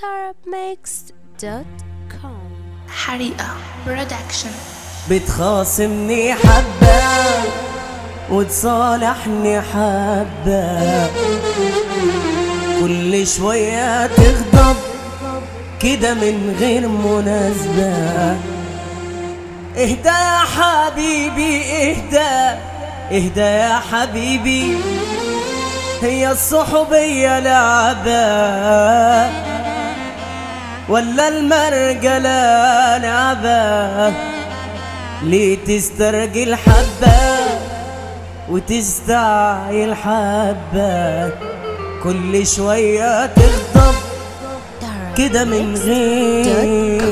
arabmixed.com حريقة برودكشن بتخاصمني حبة وتصالحني حبة كل شوية تغضب كده من غير مناسبة اهدى يا حبيبي اهدى اهدى يا حبيبي هي الصحوبية لعبة ولا المرجلة لعبة ليه تسترجل حبة وتستعجل حبة كل شوية تغضب كده من غير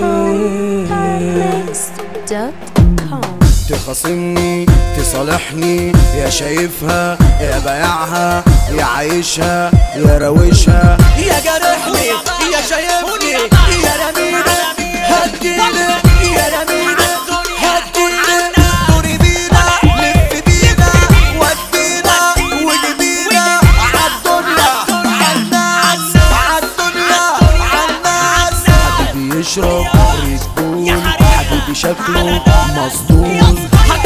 arabmixed.com تخاصمني تصالحني يا شايفها يا بايعها يا عايشها يا راوشها يا جارحني يا شايفني يا رميني هديني يا رميني هديني دوري بينا لف بينا ودينا وجبينا عالدنيا عالناس عالدنيا عالناس حبيبي يشرب ريد حبيبي شكله مصدوم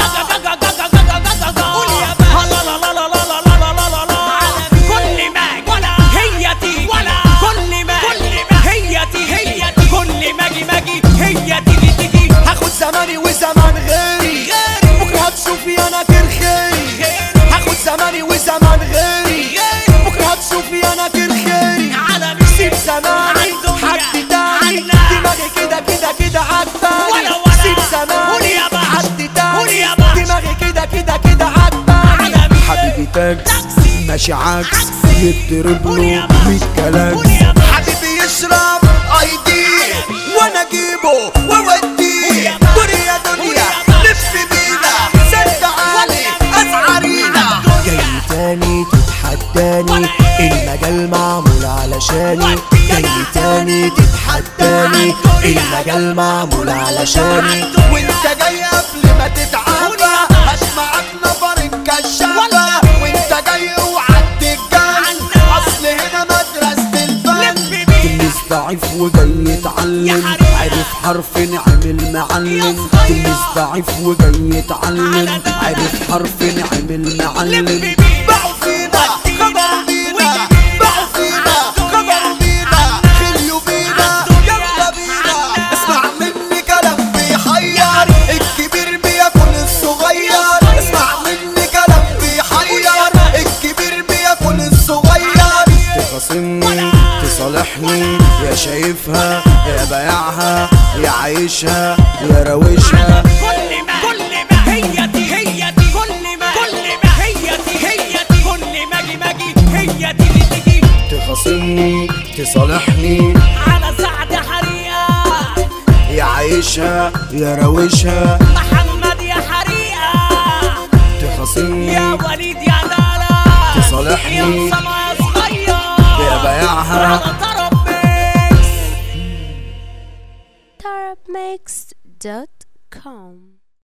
هاخد زماني وزمان غيري بكره هتشوفي انا خيري هاخد زماني وزمان غيري بكره هتشوفي انا خيري سيب زماني حد تاني دماغي كده كده كده عجباني سيب زماني حد تاني دماغي كده كده كده عجباني حبيبي تاكس ماشي عكس يضرب له 100 كلاكس حبيبي يشرب ايدي وانا اجيبه واوديه دنيا دنيا لف بينا سد عالي اسعارينا جاي تاني تتحداني المجال معمول علشاني جاي تاني تتحداني المجال معمول علشاني وانت جاي قبل ما تتعبى هسمعك نفر الكشافة وانت جاي وعدي الجن اصل هنا مدرسة الفن تلميذ ضعيف وجاي يتعلم عرف حرف نعمل معلم تلميذ ضعيف وجاي يتعلم عرف حرف نعمل معلم باعوا فينا خبروا بينا باعوا فينا خبروا بينا خليوا بينا يلا بينا اسمع مني كلام بيحير الكبير بياكل الصغير اسمع مني كلام بيحير الكبير بياكل الصغير تخاصمني تصالحني يا شايفها يا بايعها يا عايشها يا راوشها كل ما كل ما هي دي هي دي كل ما كل ما هي دي هي دي كل ما اجي ما اجي هي تيجي تيجي تخاصمني تصالحني على سعد حريقة يا عايشها يا راوشها محمد يا حريقة تخاصمني يا وليد يا لالا تصالحني. يا سما يا صغير يا بايعها. على طرب ميكس arabmixed.com